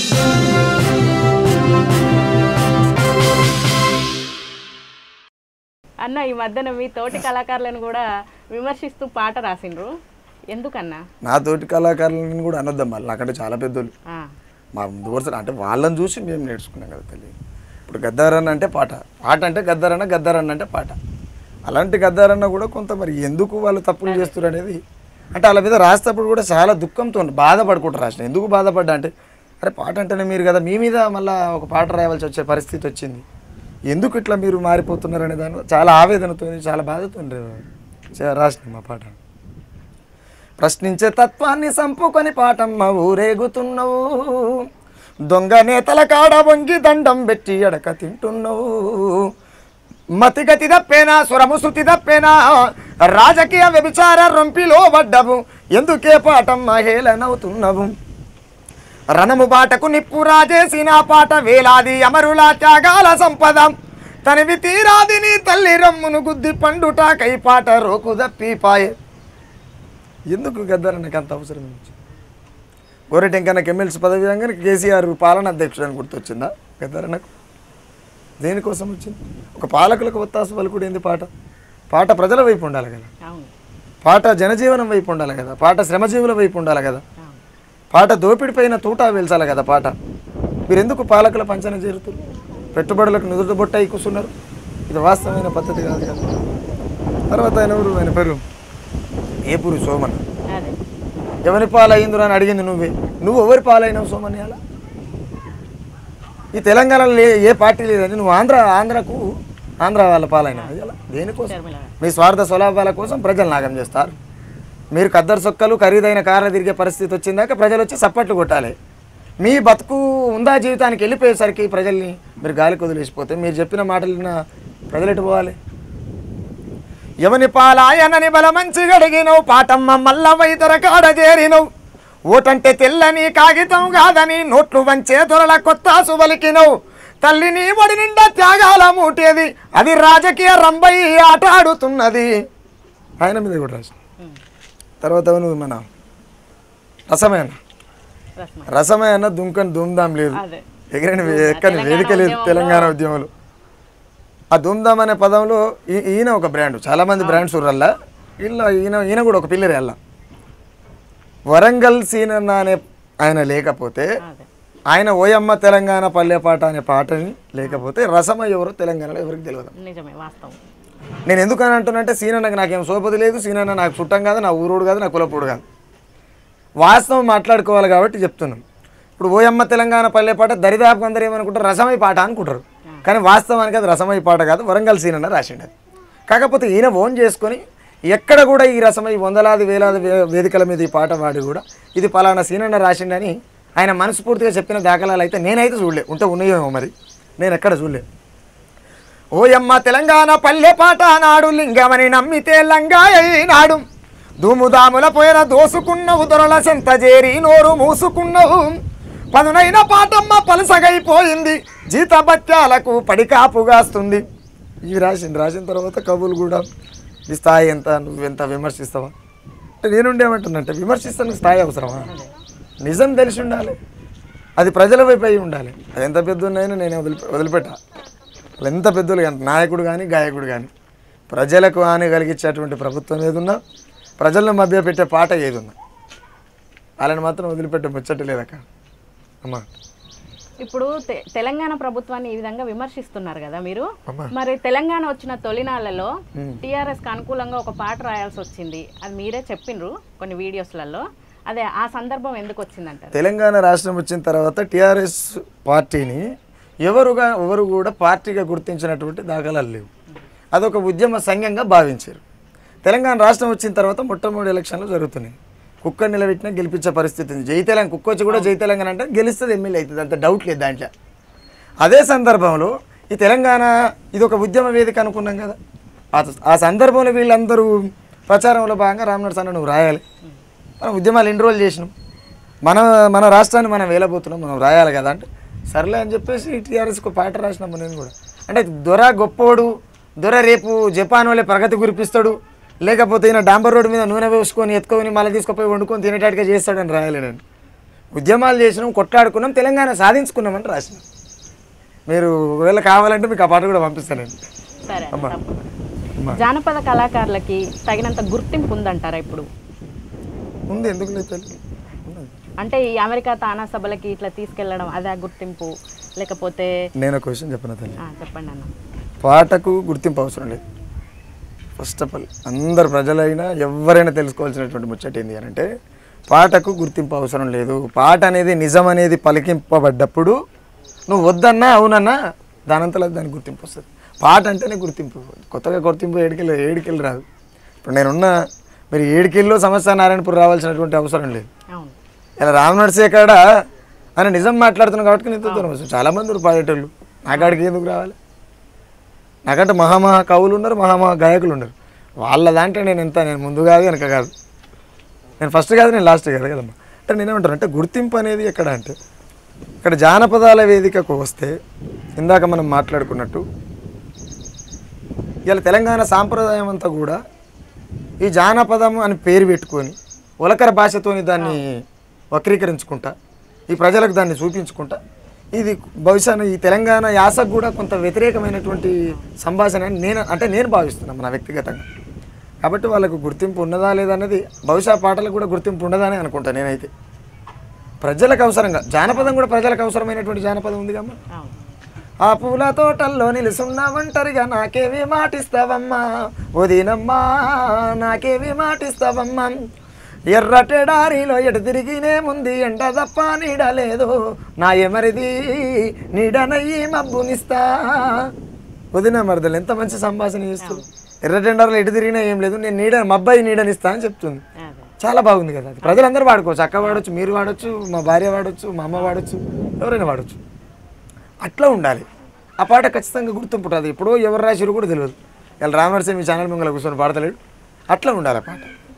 అన్న ఈ మధ్యన మీ తోటి కళాకారులను కూడా విమర్శిస్తూ పాట రాసిండ్రు ఎందుకన్నా నా తోటి కళాకారులను కూడా అనొద్దాం మళ్ళీ నాకంటే చాలా పెద్దోళ్ళు ఆ, మా ముందు వరుస అంటే వాళ్ళని చూసి మేము నేర్చుకున్నాం కదా తల్లి ఇప్పుడు గద్దారన్న అంటే పాట పాట అంటే గద్దారన్న గద్దారన్న అంటే పాట అలాంటి గద్దారన్న కూడా కొంత మరి ఎందుకు వాళ్ళు తప్పులు చేస్తారు అనేది అంటే వాళ్ళ మీద రాసేటప్పుడు కూడా చాలా దుఃఖంతో బాధపడుకుంటారు రాసిన ఎందుకు బాధపడ్డా అంటే అరే పాట అంటేనే మీరు కదా మీ మీద మళ్ళీ ఒక పాట రాయవలసి వచ్చే పరిస్థితి వచ్చింది ఎందుకు ఇట్లా మీరు మారిపోతున్నారు అనే దాని చాలా ఆవేదనతో చాలా బాధతో రాసిన మా పాట ప్రశ్నించే తత్వాన్ని సంపుకొని పాటమ్మ ఊరేగుతున్నావు దొంగ నేతల కాడ వంగి దండం పెట్టి ఎడక తింటున్నావు మతిగతి తప్పేనా స్వరము శృతి తప్పేనా రాజకీయ వ్యభిచార రొంపిలో పడ్డవు ఎందుకే పాటమ్మ హేళనవుతున్నావు రణము బాటకు నిప్పు రాజేసిన పాట వేలాది అమరుల త్యాగాల సంపద తనివి తీరాది నీ తల్లి రమ్మును గుద్ది పండుట కై పాట రోకు దప్పిపాయే ఎందుకు గద్దారు నాకు అంత అవసరం ఉంది గోరెటెంకన్నకి ఎమ్మెల్సీ పదవి రాగానే కేసీఆర్ పాలన అధ్యక్షుడు అని గుర్తొచ్చిందా గద్దారు నాకు దేనికోసం వచ్చింది ఒక పాలకులకు ఒత్తాసు పలుకుడు ఏంది పాట పాట ప్రజల వైపు ఉండాలి కదా అవును పాట జనజీవనం వైపు ఉండాలి కదా పాట శ్రమజీవుల వైపు ఉండాలి కదా అవును పాట దోపిడిపైన తూటా వేల్చాలి కదా పాట మీరు ఎందుకు పాలకుల పంచన చేరుతున్నారు పెట్టుబడులకు నుదురు బొట్ట కూర్చున్నారు ఇది వాస్తవమైన పద్ధతి కాదు కదా తర్వాత ఆయన ఎవరు ఆయన పేరు ఏపూరి సోమన్ అదే ఎవరి పాలయ్యిందిరా అని అడిగింది నువ్వే నువ్వు ఎవరి పాలైనావు సోమన్ ఇవాళ ఈ తెలంగాణలో లే ఏ పార్టీ లేదని నువ్వు ఆంధ్ర ఆంధ్రకు ఆంధ్ర వాళ్ళ పాలైన దేనికోసం షర్మిల గారు. మీ స్వార్థ స్వలాభాల కోసం ప్రజలు నాగం చేస్తారు మీరు కద్దరు సొక్కలు ఖరీదైన కార్లు తిరిగే పరిస్థితి వచ్చిందాక ప్రజలు వచ్చి సప్పట్లు కొట్టాలి మీ బతుకు ఉందా జీవితానికి వెళ్ళిపోయేసరికి ప్రజల్ని మీరు గాలికి వదిలేసిపోతే మీరు చెప్పిన మాటలు విన్న ప్రజలు ఎటు పోవాలి ఎవని పాలాయనని బల మంచి గడిగినవు పాటమ్మ మల్ల వైతర కాడ చేరినవు ఓటంటే తెల్లని కాగితం కాదని నోట్లు వంచే దొరల కొత్త సువలికినవు తల్లిని ఒడి నిండా త్యాగాల మూటేది అది రాజకీయ రంబై ఆట ఆడుతున్నది ఆయన మీద కూడా రాసి ఉమ్. తర్వాత నువ్వు మన రసమే అన్న రస్మ రసమే అన్న దుంకని దుమ్దాం లేదు అదే ఎగిరని ఎక్కని తెలంగాణ వేదిక లేదు ఉద్యమంలో- తెలంగాణ ఉద్యమంలో ఆ దుమ్దాం అనే పదంలో ఈ- ఈయన ఒక బ్రాండ్ చాలా మంది బ్రాండ్స్ ఉర్రల్లా వీళ్ళ ఈయన ఈయన కూడా ఒక పిల్లరే అల్ల వరంగల్ సీనన్న అనే ఆయన లేకపోతే అదే ఆయన ఓయమ్మ తెలంగాణ పల్లె పాట అనే పాటని లేకపోతే రసమ ఎవరో తెలంగాణలో ఎవరికి తెలియదు నిజమే వాస్తవం నేను ఎందుకు అని అంటున్నంటే సీనన్నకి నాకేం సోపతి లేదు సీనన్న నాకు చుట్టం కాదు నా ఊరోడు కాదు నా కులపోడు కాదు వాస్తవం మాట్లాడుకోవాలి కాబట్టి చెప్తున్నాం ఇప్పుడు ఓయమ్మ తెలంగాణ పల్లె పాట దరిదాపు అందరూ ఏమనుకుంటారు రసమై పాట అనుకుంటారు కానీ వాస్తవానికి అది రసమై పాట కాదు వరంగల్ సీనన్న రాసిండు అది కాకపోతే ఈయన ఓన్ చేసుకొని ఎక్కడ కూడా ఈ రసమై వందలాది వేలాది వే- వేదికల మీద ఈ పాట పాడి కూడా ఇది పలానా సీనన్న రాసిండని ఆయన మనస్ఫూర్తిగా చెప్పిన దాఖలాలు అయితే నేనైతే చూడలే ఉంటే ఉన్నాయేమో మరి నేను ఎక్కడ చూడలే ఓయమ్మ తెలంగాణ పల్లె పాట నాడు లింగమని నమ్మితే లంగాయనాడు దుముదాముల పోయిన దోసుకున్నవు దొరల సెంత చేరి నోరు మూసుకున్నవు పదునైన పాటమ్మ పలసగైపోయింది జీత బత్యాలకు పడికాపుగాస్తుంది ఇవి రాసింది రాసిన తర్వాత కబులు కూడా నీ స్థాయి ఎంత నువ్వెంత విమర్శిస్తావా అంటే నేనుండేమంటున్నంటే విమర్శిస్తానికి స్థాయి అవసరమా నిజం తెలిసి ఉండాలి అది ప్రజల వైపు అయి ఉండాలి అది ఎంత పెద్ద ఉన్నాయని నేను వదిలి వదిలిపెట్టా వాళ్ళు ఎంత పెద్దలు కానీ నాయకుడు కానీ గాయకుడు కానీ ప్రజలకు హాని కలిగించేటువంటి ప్రభుత్వం ఏదున్నా ప్రజలను మధ్య పెట్టే పాట ఏది ఉన్నా వాళ్ళని మాత్రం వదిలిపెట్టే ముచ్చట లేదక్క అమ్మా ఇప్పుడు తె- తెలంగాణ ప్రభుత్వాన్ని ఈ విధంగా విమర్శిస్తున్నారు కదా మీరు అమ్మా. మరి తెలంగాణ వచ్చిన తొలినాళ్లలో టీఆర్ఎస్ కి అనుకూలంగా ఒక పాట రాయాల్సి వచ్చింది అది మీరే చెప్పిండ్రు కొన్ని వీడియోస్లలో అదే ఆ సందర్భం ఎందుకు వచ్చిందంటారు తెలంగాణ రాష్ట్రం వచ్చిన తర్వాత టీఆర్ఎస్ పార్టీని ఎవరుగా ఎవరు కూడా పార్టీగా గుర్తించినటువంటి దాఖలాలు లేవు అదొక ఉద్యమ సంఘంగా భావించారు తెలంగాణ రాష్ట్రం వచ్చిన తర్వాత మొట్టమొదటి ఎలక్షన్లు జరుగుతున్నాయి కుక్క నిలబెట్టినా గెలిపించే పరిస్థితి ఉంది జై తెలంగాణ కుక్క వచ్చి కూడా జై తెలంగాణ అంటే గెలుస్తుంది ఎమ్మెల్యే అవుతుంది అంత డౌట్ లేదు దాంట్లో అదే సందర్భంలో ఈ తెలంగాణ ఇది ఒక ఉద్యమ వేదిక అనుకున్నాం కదా ఆ- ఆ సందర్భంలో వీళ్ళందరూ ప్రచారంలో భాగంగా రామ్నాథ్ సన్న నువ్వు రాయాలి మనం ఉద్యమాలు ఎన్ని రోజులు చేసినాం మన మన రాష్ట్రాన్ని మనం వేలబోతున్నాం మనం రాయాలి కదా అంటే సర్లే అని చెప్పేసి టీఆర్ఎస్కి పాట రాసినాము నేను కూడా అంటే దొర గొప్పోడు దొర రేపు జపాన్ వాళ్ళే ప్రగతి కురిపిస్తాడు లేకపోతే ఈయన డాంబర్ రోడ్డు మీద నూనె వేసుకొని ఎత్తుకొని మళ్ళీ తీసుకుపోయి వండుకొని తినేటాటిగా చేస్తాడని రాయాలి నేను ఉద్యమాలు చేసినాం కొట్లాడుకున్నాం తెలంగాణ సాధించుకున్నామని రాసినాం మీరు ఒకవేళ కావాలంటే మీకు ఆ పాట కూడా పంపిస్తానండి సరే అమ్మా. తప్పకుండా. అమ్మా. జానపద కళాకారులకి తగినంత గుర్తింపు ఉందంటారా ఇప్పుడు ఉంది ఎందుకు లేదు తల్లి? ఉన్నది. అంటే ఈ అమెరికా తానా సభలకి ఇట్లా తీసుకెళ్లడం అదే గుర్తింపు లేకపోతే నేను ఒక క్వశ్చన్ చెప్పిన తల్లి ఆ, చెప్పండి అన్న పాటకు గుర్తింపు అవసరం లేదు ఫస్ట్ ఆఫ్ ఆల్ అందరు ప్రజలైనా ఎవరైనా తెలుసుకోవాల్సినటువంటి ముచ్చట ఏంటి అని అంటే పాటకు గుర్తింపు అవసరం లేదు పాట అనేది నిజం అనేది పలికింపబడ్డప్పుడు నువ్వు వద్దన్నా అవునన్నా దానంతలో దానికి గుర్తింపు వస్తుంది పాట అంటేనే గుర్తింపు కొత్తగా గుర్తింపు ఏడికెళ్ళి ఏడికెళ్ళి రాదు ఇప్పుడు నేనున్న మీరు ఏడికెళ్ళలో సమస్య నారాయణపూర్ రావాల్సినటువంటి అవసరం లేదు అవును ఇలా రామ్ నర్సే కాడ ఆయన నిజం మాట్లాడుతున్నాను కాబట్టి నేను దూరం వస్తాను చాలా మంది ఉన్నారు పాడేటోళ్ళు నా కాడికి ఎందుకు రావాలి నాకంటే మహామహా కవులు ఉన్నారు మహామహా గాయకులు ఉన్నారు వాళ్ళ దాంట్లో నేను ఎంత నేను ముందు కాదు వెనక కాదు నేను ఫస్ట్ కాదు నేను లాస్ట్ కాదు కదమ్మా అంటే నేనేమంటాను అంటే గుర్తింపు అనేది ఎక్కడ అంటే ఇక్కడ జానపదాల వేదికకు వస్తే ఇందాక మనం మాట్లాడుకున్నట్టు ఇలా తెలంగాణ సాంప్రదాయం అంతా కూడా ఈ జానపదం అని పేరు పెట్టుకొని ఉలకర భాషతోని దాన్ని వక్రీకరించుకుంటా ఈ ప్రజలకు దాన్ని చూపించుకుంటా ఇది బహుశా ఈ తెలంగాణ యాసకు కూడా కొంత వ్యతిరేకమైనటువంటి సంభాషణ అని నేను అంటే నేను భావిస్తున్నాను నా వ్యక్తిగతంగా కాబట్టి వాళ్ళకు గుర్తింపు ఉన్నదా లేదా అనేది బహుశా పాటలకు కూడా గుర్తింపు ఉండదా అని అనుకుంటా నేనైతే ప్రజలకు అవసరంగా జానపదం కూడా ప్రజలకు అవసరమైనటువంటి జానపదం ఉంది కమ్మా అవును ఆ పూల తోటల్లో నిలుసున్న ఒంటరిగా నాకేవి మాటిస్తావమ్మా వదినమ్మా నాకేవి మాటిస్తావమ్మా ఎర్రటెడారిలో ఎటు తిరిగినే ముందు ఎండ తప్ప నీడ లేదు నా ఎమరిది నీడనయ్యి మబ్బునిస్తా వదిన మరదలు ఎంత మంచి సంభాషణ చేస్తుంది ఎర్రటెండారిలో ఎటు తిరిగినా ఏం లేదు నేను నీడ మబ్బాయి నీడనిస్తా అని చెప్తుంది అదే చాలా బాగుంది కదా అది ప్రజలందరూ వాడుకోవచ్చు అక్క వాడచ్చు మీరు వాడచ్చు మా భార్య వాడచ్చు మా అమ్మ వాడచ్చు ఎవరైనా వాడచ్చు అట్లా ఉండాలి ఆ పాట ఖచ్చితంగా గుర్తింపు ఉంటుంది ఎప్పుడో ఎవరు రాసిరు కూడా తెలియదు ఇలా రామనరసింహ మీ ఛానల్ మిమ్మల్ని కూర్చొని పాడతలేడు అట్లా ఉండాలి ఆ పాట